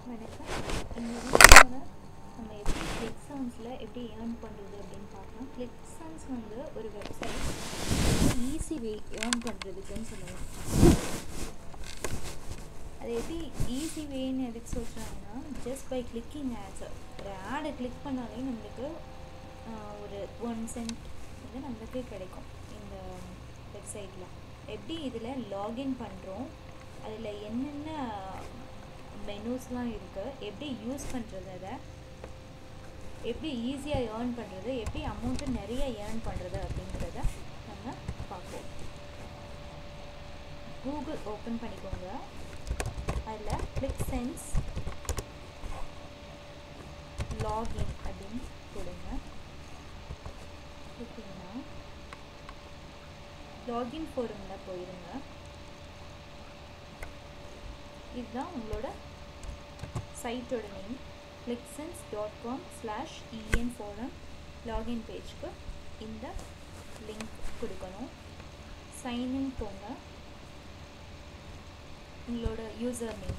வணக்கம் இந்த வீடியோவில் நம்ம எப்படி கிளிக் சவுண்ட்ஸில் எப்படி ஏர்ன் பண்ணுறது அப்படின்னு பார்க்கலாம் கிளிக் சவுண்ட்ஸ் வந்து ஒரு வெப்சைட் ஈஸி வே ஏர்ன் பண்ணுறதுக்குன்னு சொல்லுவோம் அது எப்படி ஈஸி வேன்னு எதுக்கு சொல்கிறாங்கன்னா ஜஸ்ட் பை கிளிக்கிங் ஆட்ஸ் ஒரு ஆடை கிளிக் பண்ணாலே நம்மளுக்கு ஆஹ், ஒரு ஒன் சென்ட் வந்து நம்மளுக்கு கிடைக்கும் இந்த வெப்சைட்டில் எப்படி இதில் லாகின் பண்ணுறோம் அதில் என்னென்ன மெனூஸ்லாம் இருக்குது எப்படி யூஸ் பண்ணுறது அதை எப்படி ஈஸியாக ஏர்ன் பண்ணுறது எப்படி அமௌண்ட்டு நிறைய ஏர்ன் பண்ணுறது அப்படிங்கிறத நம்ம பார்ப்போம் கூகுள் ஓப்பன் பண்ணிக்கோங்க அதில் கிளிக் சென்ஸ் லாகின் அப்படின்னு கொடுங்க கொடுத்தீங்கன்னா லாகின் ஃபோரமில் போயிருங்க இதுதான் உங்களோட சைட்டோட name clicksense dot com slash EN forum login பேஜ்க்கு இந்த லிங்க் கொடுக்கணும் சைன்இன் போங்க உங்களோட யூசர் நேம்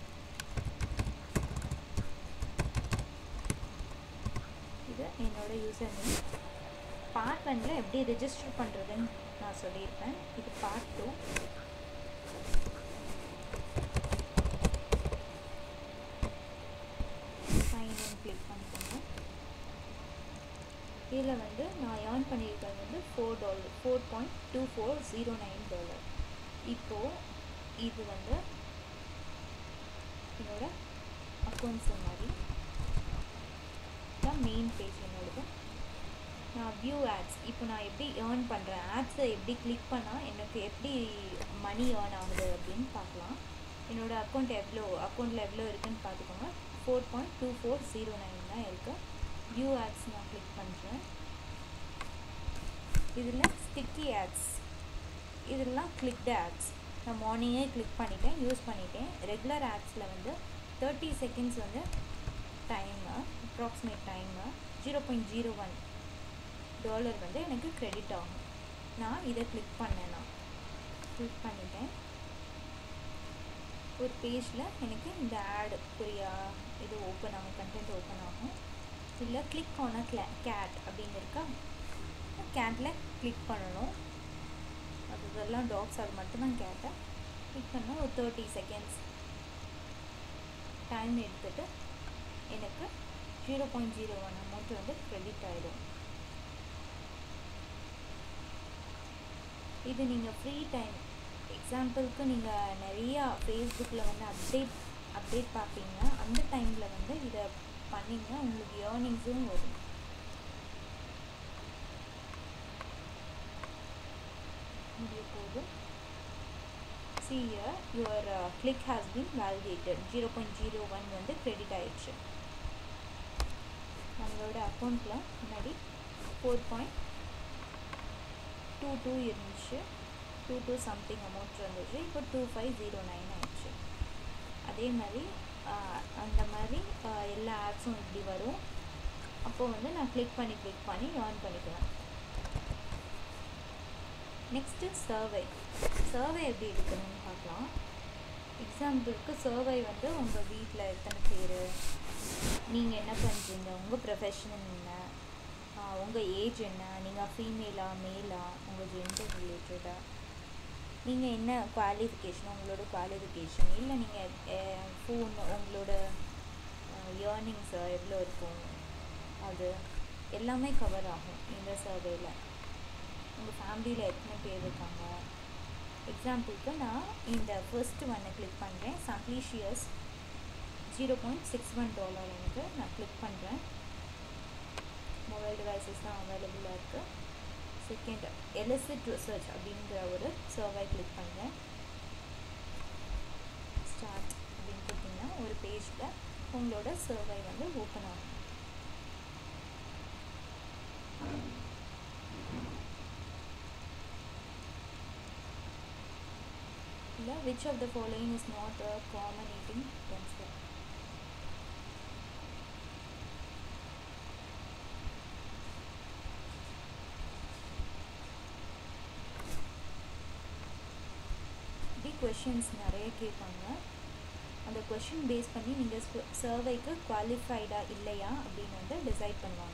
இது என்னோட யூசர் நேம் பார்ட் ஒன்ல எப்படி ரெஜிஸ்டர் பண்ணுறதுன்னு நான் சொல்லியிருப்பேன் இது part two sign in click பண்ணிக்கோங்க இதில் வந்து நான் ஏர்ன் பண்ணியிருக்கிறது வந்து four dollar four point two four zero nine dollar இப்போது இது வந்து என்னோட அக்கௌண்ட்ஸ் மாதிரி தான் மெயின் பேஜ் என்னோடது நான் வியூ ஆட்ஸ் இப்போ நான் எப்படி ஏர்ன் பண்ணுறேன் ஆட்ஸை எப்படி கிளிக் பண்ணால் எனக்கு எப்படி மணி ஏர்ன் ஆகுது அப்படின்னு பார்க்கலாம் என்னோட அக்கௌண்ட் எவ்வளோ அக்கௌண்ட்டில் எவ்வளோ இருக்குன்னு பார்த்துக்கோங்க four point two four zero nine தான் இருக்குது வியூ ஆட்ஸ் நான் கிளிக் பண்ணுறேன் இதில் ஸ்டிக்கி ஆட்ஸ் இதெல்லாம் கிளிக்டு ஆட்ஸ் நான் மார்னிங்கே கிளிக் பண்ணிட்டேன் யூஸ் பண்ணிட்டேன் ரெகுலர் ஆட்ஸில் வந்து தேர்ட்டி செகண்ட்ஸ் வந்து time approximate time zero point zero one dollar வந்து எனக்கு கிரெடிட் ஆகும் நான் இதை கிளிக் பண்ணேன் நான் கிளிக் பண்ணிட்டேன் ஒரு பேஜில் எனக்கு இந்த ஆடு புரியா இது ஓப்பன் ஆகும் கண்டென்ட் ஓப்பன் ஆகும் இல்லை கிளிக் ஆன கிளா கேட் அப்படின்னு இருக்கா கேட்டில் கிளிக் பண்ணணும் அது இதெல்லாம் டாக்ஸ் அது மட்டும்தான் கேட்டை கிளிக் பண்ணால் ஒரு தேர்ட்டி செகண்ட்ஸ் டைம் எடுத்துகிட்டு எனக்கு zero point zero one amount வந்து க்ரெடிட் ஆகிடும் இது நீங்கள் ஃப்ரீ டைம் எக்ஸாம்பிளுக்கு நீங்கள் நிறையா ஃபேஸ்புக்கில் வந்து அப்டேட் அப்டேட் பார்ப்பீங்க அந்த டைமில் வந்து இதை பண்ணிங்கன்னா உங்களுக்கு ஏர்னிங்ஸும் வரும் முடிய போது see here your uh, click has been validated 0.01 வந்து கிரெடிட் ஆயிடுச்சு நம்மளோட அக்கௌண்ட்டில் முன்னாடி ஃபோர் பாயிண்ட் டூ டூ இருந்துச்சு டூ டூ சம்திங் அமௌண்ட் இருந்துச்சு இப்போ டூ ஃபைவ் ஜீரோ நைன் ஆயிடுச்சு அதே மாதிரி ஆஹ், அந்த மாதிரி ஆஹ், எல்லா ஆப்ஸும் இப்படி வரும் அப்போது வந்து நான் கிளிக் பண்ணி கிளிக் பண்ணி ஏர்ன் பண்ணிக்குவேன் நெக்ஸ்ட்டு சர்வே சர்வே எப்படி எடுக்கணும்னு பார்க்கலாம் எக்ஸாம்பிளுக்கு சர்வே வந்து உங்கள் வீட்டில் எத்தனை பேர் நீங்கள் என்ன பண்ணுறீங்க உங்கள் ப்ரொஃபஷன் என்ன உங்கள் ஏஜ் என்ன நீங்கள் ஃபீமேலா மேலா உங்கள் ஜெண்டர் ரிலேட்டடாக நீங்கள் என்ன குவாலிஃபிகேஷன் உங்களோட குவாலிஃபிகேஷன் இல்லை நீங்கள் ஃபோன் உங்களோட ஏர்னிங்ஸ் எவ்வளோ இருக்கும் அது எல்லாமே கவர் ஆகும் இந்த சர்வேல உங்கள் ஃபேமிலியில் எத்தனை பேர் இருக்காங்க எக்ஸாம்பிளுக்கு நான் இந்த ஃபர்ஸ்ட் ஒன்னை கிளிக் பண்ணுறேன் சம்ப்ளீஷியஸ் zero point six one dollar எனக்கு நான் கிளிக் பண்ணுறேன் மொபைல் டிவைசஸ் தான் அவைலபிளாக இருக்குது செகண்ட் எலிசிட் ரிசர்ச் அப்படிங்கிற ஒரு சர்வை கிளிக் பண்ணுறேன் ஸ்டார்ட் அப்படின்னு கொடுத்தீங்கன்னா ஒரு பேஜில் உங்களோட சர்வை வந்து ஓப்பன் ஆகும் இல்லை which of the following is not a common eating utensil இப்படி கொஷின்ஸ் நிறைய கேட்பாங்க அந்த கொஷின் பேஸ் பண்ணி நீங்கள் சர்வைக்கு குவாலிஃபைடா இல்லையா அப்படின்னு வந்து டிசைட் பண்ணுவாங்க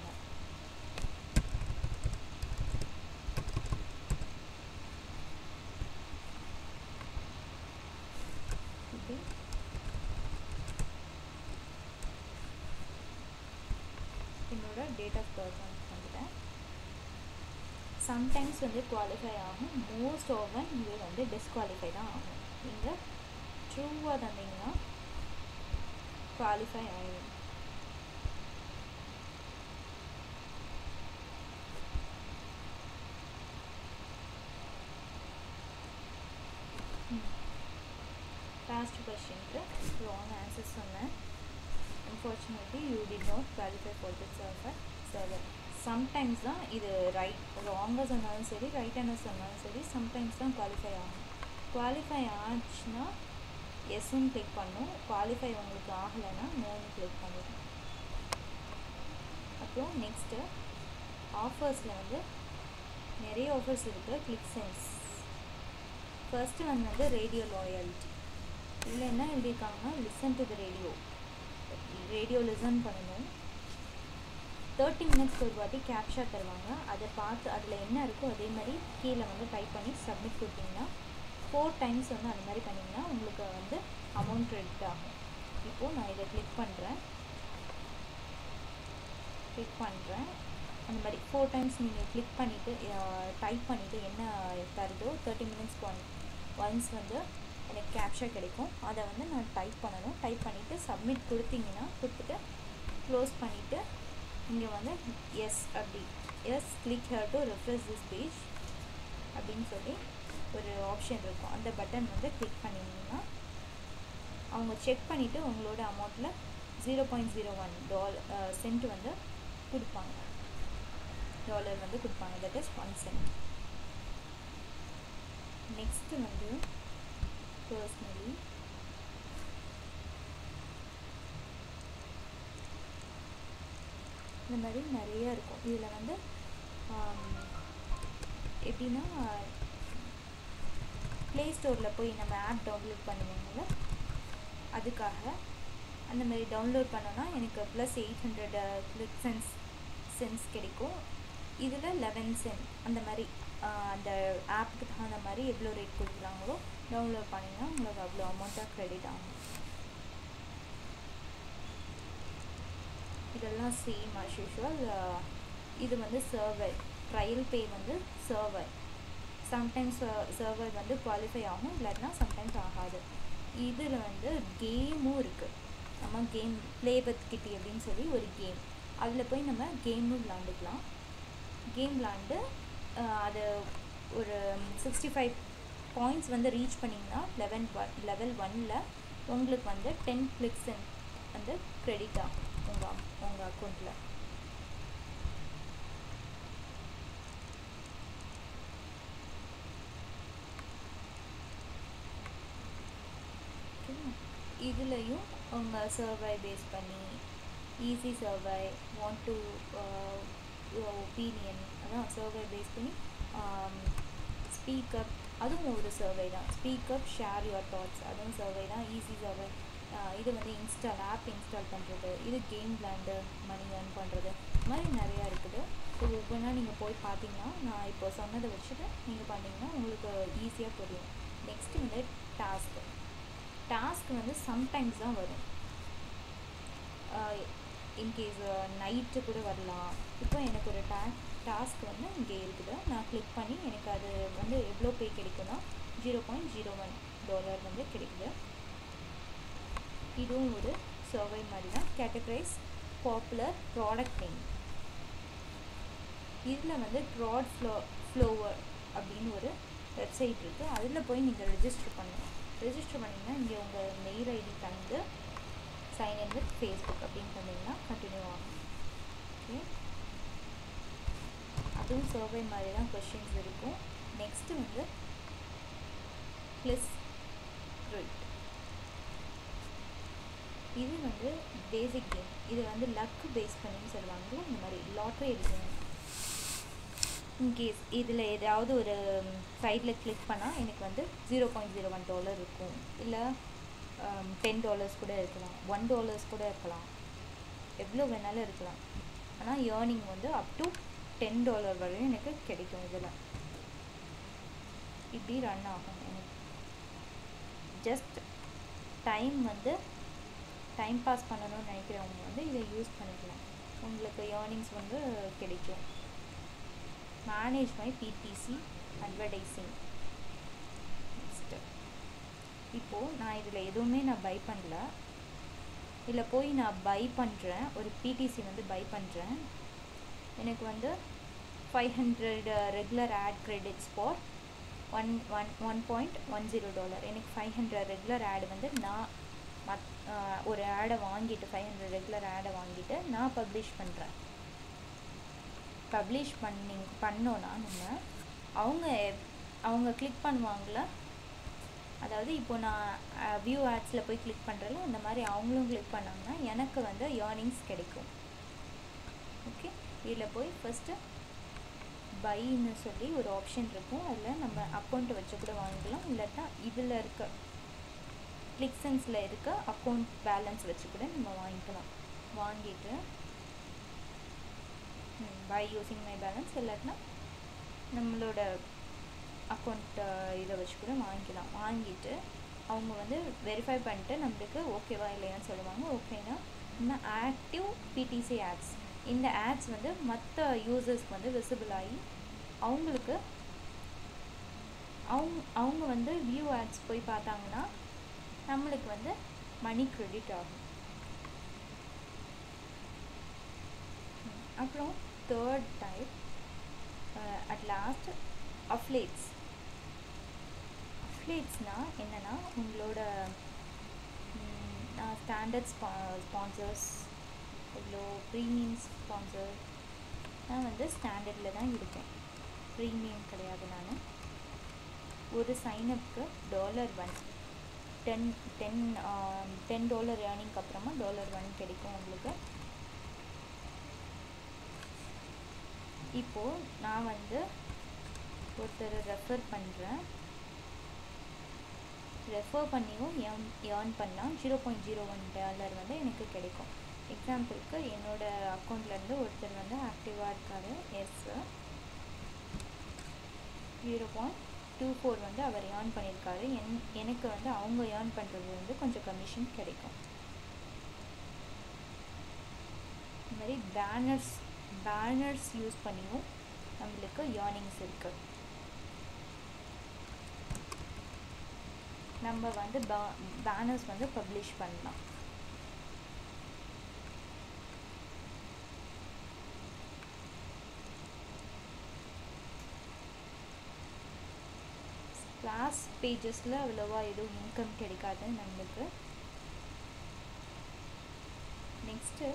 ஓகே என்னோட டேட் ஆஃப் பர்த் வந்து வந்துட்டேன் சம்டைம்ஸ் வந்து குவாலிஃபை ஆகும் மோஸ்ட் ஓவன் இது வந்து டிஸ்குவாலிஃபை தான் ஆகும் நீங்கள் ட்ரூவாக தந்தீங்கன்னா குவாலிஃபை ஆகிடும் லாஸ்ட் கொஷினுக்கு ராங் ஆன்சர் சொன்னேன் unfortunately you did not qualify for the server server sometimes தான் இது ரைட் ராங்காக சொன்னாலும் சரி ரைட்டான சொன்னாலும் சரி சம்டைம்ஸ் தான் குவாலிஃபை ஆகும் குவாலிஃபை ஆச்சுன்னா எஸ்ன்னு கிளிக் பண்ணும் குவாலிஃபை உங்களுக்கு ஆகலைன்னா நோன்னு கிளிக் பண்ணிடும் அப்புறம் நெக்ஸ்ட்டு ஆஃபர்ஸில் வந்து நிறைய ஆஃபர்ஸ் இருக்குது கிளிக் சென்ஸ் ஃபர்ஸ்ட்டு வந்து வந்து ரேடியோ லாயல்ட்டி இதில் என்ன எழுதியிருக்காங்கன்னா listen to the radio radio listen பண்ணணும் தேர்ட்டி மினிட்ஸ்க்கு ஒரு வாட்டி கேப்ஷா தருவாங்க அதை பார்த்து அதில் என்ன இருக்கோ அதே மாதிரி கீழே வந்து டைப் பண்ணி சப்மிட் கொடுத்தீங்கன்னா ஃபோர் டைம்ஸ் வந்து அந்த மாதிரி பண்ணிங்கன்னா உங்களுக்கு வந்து அமௌண்ட் கிரெடிட் ஆகும் இப்போது நான் இதை கிளிக் பண்ணுறேன் கிளிக் பண்ணுறேன் அந்த மாதிரி ஃபோர் டைம்ஸ் நீங்கள் கிளிக் பண்ணிவிட்டு டைப் பண்ணிவிட்டு என்ன தருதோ தேர்ட்டி மினிட்ஸ்க்கு ஒன் ஒன்ஸ் வந்து எனக்கு கேப்ஷா கிடைக்கும் அதை வந்து நான் டைப் பண்ணணும் டைப் பண்ணிவிட்டு சப்மிட் கொடுத்தீங்கன்னா கொடுத்துட்டு க்ளோஸ் பண்ணிவிட்டு இங்கே வந்து எஸ் அப்படி yes click here to refresh this page அப்படின்னு சொல்லி ஒரு ஆப்ஷன் இருக்கும் அந்த பட்டன் வந்து கிளிக் பண்ணிங்கன்னா அவங்க செக் பண்ணிவிட்டு உங்களோட அமௌண்ட்டில் ஜீரோ பாயிண்ட் ஜீரோ ஒன் டால் சென்ட் வந்து கொடுப்பாங்க டாலர் வந்து கொடுப்பாங்க that is one cent next வந்து பர்சனலி இந்த மாதிரி நிறைய இருக்கும் இதில் வந்து எப்படின்னா ப்ளே ஸ்டோரில் போய் நம்ம ஆப் டவுன்லோட் பண்ணுவோம்ல அதுக்காக அந்த மாதிரி டவுன்லோட் பண்ணோன்னா எனக்கு plus eight hundred clicksense sense கிடைக்கும் இதில் லெவன் சென்ட் அந்த மாதிரி அந்த ஆப்புக்கு தகுந்த மாதிரி எவ்வளோ ரேட் கொடுக்குறாங்களோ டவுன்லோட் பண்ணிங்கன்னா உங்களுக்கு அவ்வளோ அமௌண்ட்டாக க்ரெடிட் ஆகும் இதெல்லாம் சேம் அஸ் யூஷுவல் இது வந்து சர்வர் ட்ரையல் பே வந்து சர்வர் சம்டைம்ஸ் சர்வர் வந்து குவாலிஃபை ஆகும் இல்லாட்டினா சம்டைம்ஸ் ஆகாது இதில் வந்து கேமும் இருக்குது நம்ம கேம் ப்ளே வித் கிட்டி அப்படின்னு சொல்லி ஒரு கேம் அதில் போய் நம்ம கேமும் விளாண்டுக்கலாம் கேம் விளாண்டு அது ஒரு சிக்ஸ்டி ஃபைவ் பாயிண்ட்ஸ் வந்து ரீச் பண்ணிங்கன்னா லெவன் ஒன் லெவல் ஒனில் உங்களுக்கு வந்து டென் கிளிக்ஸ் வந்து க்ரெடிட் ஆகும் உங்கள் உங்கள் அக்கௌண்ட்டில் இதுலேயும் உங்கள் சர்வை பேஸ் பண்ணி easy survey want to opinion அதான் சர்வை பேஸ் பண்ணி ஸ்பீக்கப் அதுவும் ஒரு சர்வே தான் ஸ்பீக்கப் ஷேர் யுவர் தாட்ஸ் அதுவும் சர்வே தான் ஈஸி சர்வே இது வந்து இன்ஸ்டால் ஆப் இன்ஸ்டால் பண்ணுறது இது கேம் விளாண்டு மணி ஏர்ன் பண்ணுறது இது மாதிரி நிறையா இருக்குது ஸோ ஒவ்வொன்றா நீங்கள் போய் பார்த்தீங்கன்னா நான் இப்போ சொன்னதை வச்சுட்டு நீங்கள் பண்ணிங்கன்னா உங்களுக்கு ஈஸியாக புரியும் நெக்ஸ்ட்டு வந்து டாஸ்க்கு டாஸ்க் வந்து சம்டைம்ஸ் தான் வரும் இன்கேஸ் நைட்டு கூட வரலாம் இப்போ எனக்கு ஒரு டா டாஸ்க் வந்து இங்கே இருக்குது நான் கிளிக் பண்ணி எனக்கு அது வந்து எவ்வளோ பே கிடைக்குன்னா zero point zero one dollar வந்து கிடைக்குது இதுவும் ஒரு சர்வை மாதிரி தான் கேட்டகரைஸ் பாப்புலர் ப்ராடக்ட் நேம் இதில் வந்து ப்ராட் ஃப்ளோ ஃப்ளோவர் அப்படின்னு ஒரு வெப்சைட் இருக்குது அதில் போய் நீங்கள் ரெஜிஸ்டர் பண்ணணும் ரெஜிஸ்டர் பண்ணிங்கன்னா இங்கே உங்கள் மெயில் ஐடி தந்து சைன்இன் வித் ஃபேஸ்புக் அப்படின்னு பண்ணிங்கன்னா கண்டினியூ ஆகும் ஓகே அதுவும் சர்வே மாதிரி தான் கொஷின்ஸ் இருக்கும் நெக்ஸ்ட்டு வந்து ப்ளஸ் க்ரிட் இது வந்து பேசிக் கேம் இது வந்து லக் பேஸ் பண்ணின்னு சொல்லுவாங்க இந்த மாதிரி லாட்ரி எடுக்கணும் இன்கேஸ் இதில் ஏதாவது ஒரு சைடில் கிளிக் பண்ணால் எனக்கு வந்து zero point zero one dollar இருக்கும் இல்லை டென் டாலர்ஸ் கூட இருக்கலாம் ஒன் டாலர்ஸ் கூட இருக்கலாம் எவ்வளோ வேணாலும் இருக்கலாம் ஆனால் ஏர்னிங் வந்து அப் டு டென் டாலர் வரையும் எனக்கு கிடைக்கும் இதில் இப்படி ரன் ஆகும் எனக்கு ஜஸ்ட் டைம் வந்து டைம் பாஸ் பண்ணணும்னு நினைக்கிறவங்க வந்து இதை யூஸ் பண்ணிக்கலாம் உங்களுக்கு ஏர்னிங்ஸ் வந்து கிடைக்கும் manage my PTC advertising next இப்போது நான் இதில் எதுவுமே நான் பை பண்ணல இதில் போய் நான் பை பண்ணுறேன் ஒரு பிடிசி வந்து பை பண்ணுறேன் எனக்கு வந்து five hundred regular ad credits for one one one point one zero dollar எனக்கு ஃபைவ் ஹண்ட்ரட் ரெகுலர் ஆட் வந்து நான் மத் ஒரு ஆடை வாங்கிட்டு ஃபைவ் ஹண்ட்ரட் ரெகுலர் ஆடை வாங்கிட்டு நான் பப்ளிஷ் பண்ணுறேன் பப்ளிஷ் பண்ணி பண்ணோன்னா நம்ம அவங்க அவங்க கிளிக் பண்ணுவாங்கள அதாவது இப்போ நான் வியூ ஆட்ஸில் போய் கிளிக் பண்ணுறல அந்த மாதிரி அவங்களும் கிளிக் பண்ணாங்கன்னா எனக்கு வந்து ஏர்னிங்ஸ் கிடைக்கும் ஓகே இதில் போய் ஃபஸ்ட்டு பைன்னு சொல்லி ஒரு ஆப்ஷன் இருக்கும் அதில் நம்ம அக்கௌண்ட்டை வச்சு கூட வாங்கிக்கலாம் இல்லாட்டா இதில் இருக்க கிளிக்ஸன்ஸில் இருக்க அக்கௌண்ட் பேலன்ஸ் வச்சு கூட நம்ம வாங்கிக்கலாம் வாங்கிட்டு பை யூஸிங் மை பேலன்ஸ் இல்லாட்டினா நம்மளோட அக்கௌண்ட் இதை வச்சு கூட வாங்கிக்கலாம் வாங்கிட்டு அவங்க வந்து வெரிஃபை பண்ணிட்டு நம்மளுக்கு ஓகேவா இல்லையான்னு சொல்லுவாங்க ஓகேனா இந்த ஆக்டிவ் பிடிசி ஆட்ஸ் இந்த ஆட்ஸ் வந்து மற்ற யூசர்ஸ்க்கு வந்து விசிபிள் ஆகி அவங்களுக்கு அவங்க அவங்க வந்து வியூ ஆட்ஸ் போய் பார்த்தாங்கன்னா நம்மளுக்கு வந்து மணி க்ரெடிட் ஆகும் அப்புறம் third type at last affiliates அஃப்லேட்ஸ்னால் என்னென்னா உங்களோட ஸ்டாண்டர்ட் ஸ்பா ஸ்பான்சர்ஸ் இவ்வளோ ப்ரீமியம் ஸ்பான்சர் நான் வந்து ஸ்டாண்டர்டில் தான் இருக்கேன் ப்ரீமியம் கிடையாது நான் ஒரு சைனப்புக்கு dollar one ten ten ten dollar ஏர்னிங்க்கு அப்புறமா டாலர் ஒன் கிடைக்கும் உங்களுக்கு இப்போது நான் வந்து ஒருத்தர் ரெஃபர் பண்ணுறேன் ரெஃபர் பண்ணியும் ஏர்ன் ஏர்ன் பண்ணால் zero point zero one dollar வந்து எனக்கு கிடைக்கும் எக்ஸாம்பிளுக்கு என்னோடய அக்கௌண்ட்லேருந்து ஒருத்தர் வந்து ஆக்டிவாக இருக்கார் yes zero point two four வந்து அவர் ஏர்ன் பண்ணியிருக்காரு என் எனக்கு வந்து அவங்க ஏர்ன் பண்ணுறது வந்து கொஞ்சம் கமிஷன் கிடைக்கும் இந்த மாதிரி பேனர்ஸ் பேனர்ஸ் யூஸ் பண்ணியும் நம்மளுக்கு ஏர்னிங்ஸ் இருக்குது நம்ம வந்து பேனர்ஸ் வந்து பப்ளிஷ் பண்ணலாம் கிளாஸ் பேஜஸில் அவ்வளோவா எதுவும் இன்கம் கிடைக்காது நம்மளுக்கு next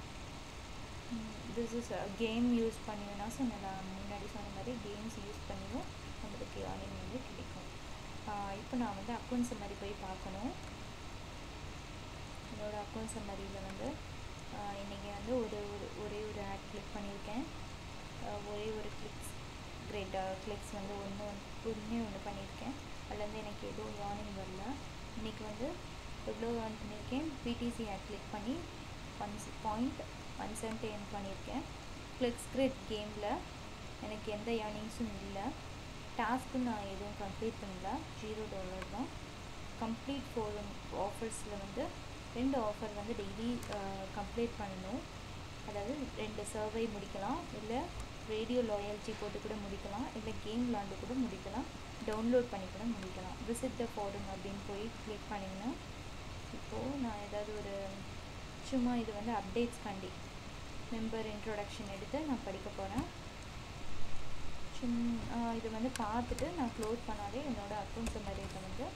this is game use பண்ணினா சொன்ன முன்னாடி சொன்ன மாதிரி கேம்ஸ் யூஸ் பண்ணியும் நம்மளுக்கு ஏர்னிங் வந்து கிடைக்கும் இப்போ நான் வந்து அக்கௌண்ட் சம்மரி போய் பார்க்கணும் என்னோடய அக்கௌண்ட் சம்மரியில் வந்து இன்றைக்கி வந்து ஒரு ஒரு ஒரே ஒரு ஆட் கிளிக் பண்ணியிருக்கேன் ஒரே ஒரு கிளிக்ஸ் கிரேட் கிளிக்ஸ் வந்து ஒன்று ஒன்றே ஒன்று பண்ணியிருக்கேன் அதுலேருந்து எனக்கு எதுவும் ஏர்னிங் வரல இன்றைக்கி வந்து எவ்வளோ ஏர்ன் பண்ணியிருக்கேன் பிடிசி ஆட் கிளிக் பண்ணி one point one seventy earn பண்ணியிருக்கேன் கிளிக்ஸ் கிரேட் கேமில் எனக்கு எந்த ஏர்னிங்ஸும் இல்லை டாஸ்க்கும் நான் எதுவும் கம்ப்ளீட் பண்ணல ஜீரோ டாலர் தான் கம்ப்ளீட் ஃபோர் ஆஃபர்ஸில் வந்து ரெண்டு ஆஃபர் வந்து டெய்லி கம்ப்ளீட் பண்ணணும் அதாவது ரெண்டு சர்வை முடிக்கலாம் இல்லை ரேடியோ லாயல்ட்டி போட்டு கூட முடிக்கலாம் இல்லை கேம் விளாண்டு கூட முடிக்கலாம் டவுன்லோட் பண்ணி கூட முடிக்கலாம் விசிட் த ஃபோரம் அப்படின்னு போய் கிளிக் பண்ணிங்கன்னா இப்போது நான் ஏதாவது ஒரு சும்மா இது வந்து அப்டேட்ஸ் கண்டி மெம்பர் இன்ட்ரோடக்ஷன் எடுத்து நான் படிக்க போகிறேன் சும் இது வந்து பார்த்துட்டு நான் க்ளோஸ் பண்ணாலே என்னோடய அக்கௌண்ட் சம்மரியில் வந்து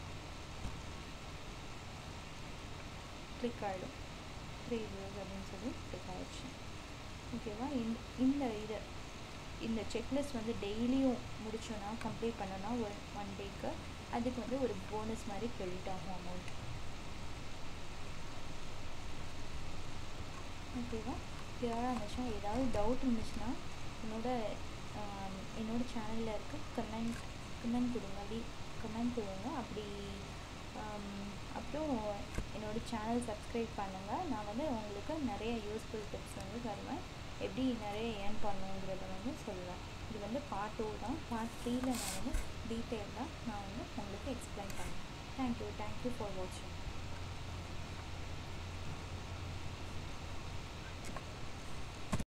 கிளிக் ஆகிடும் த்ரீ வியூஸ் அப்படின்னு சொல்லி கிளிக் ஆகிடுச்சு ஓகேவா இந்த இந்த இதை இந்த செக்லிஸ்ட் வந்து டெய்லியும் முடிச்சோன்னா கம்ப்ளீட் பண்ணோன்னா ஒரு ஒன் டேக்கு அதுக்கு வந்து ஒரு போனஸ் மாதிரி கிரெடிட் ஆகும் அமௌண்ட் ஓகேவா கிளியராக இருந்துச்சுன்னா ஏதாவது டவுட் இருந்துச்சுன்னா என்னோட என்னோட சேனலில் இருக்க கமெண்ட் கமெண்ட் கொடுங்க அப்படி கமெண்ட் கொடுங்க அப்படி அப்புறம் என்னோடய சேனல் சப்ஸ்கிரைப் பண்ணுங்கள் நான் வந்து உங்களுக்கு நிறைய யூஸ்ஃபுல் டிப்ஸ் வந்து தருவேன் எப்படி நிறைய ஏர்ன் பண்ணுங்கிறத வந்து சொல்லுவேன் இது வந்து பார்ட் டூ தான் பார்ட் த்ரீயில் நான் வந்து டீட்டெயிலாக நான் வந்து உங்களுக்கு எக்ஸ்பிளைன் பண்ணுவேன் தேங்க்யூ தேங்க்யூ ஃபார் வாட்சிங்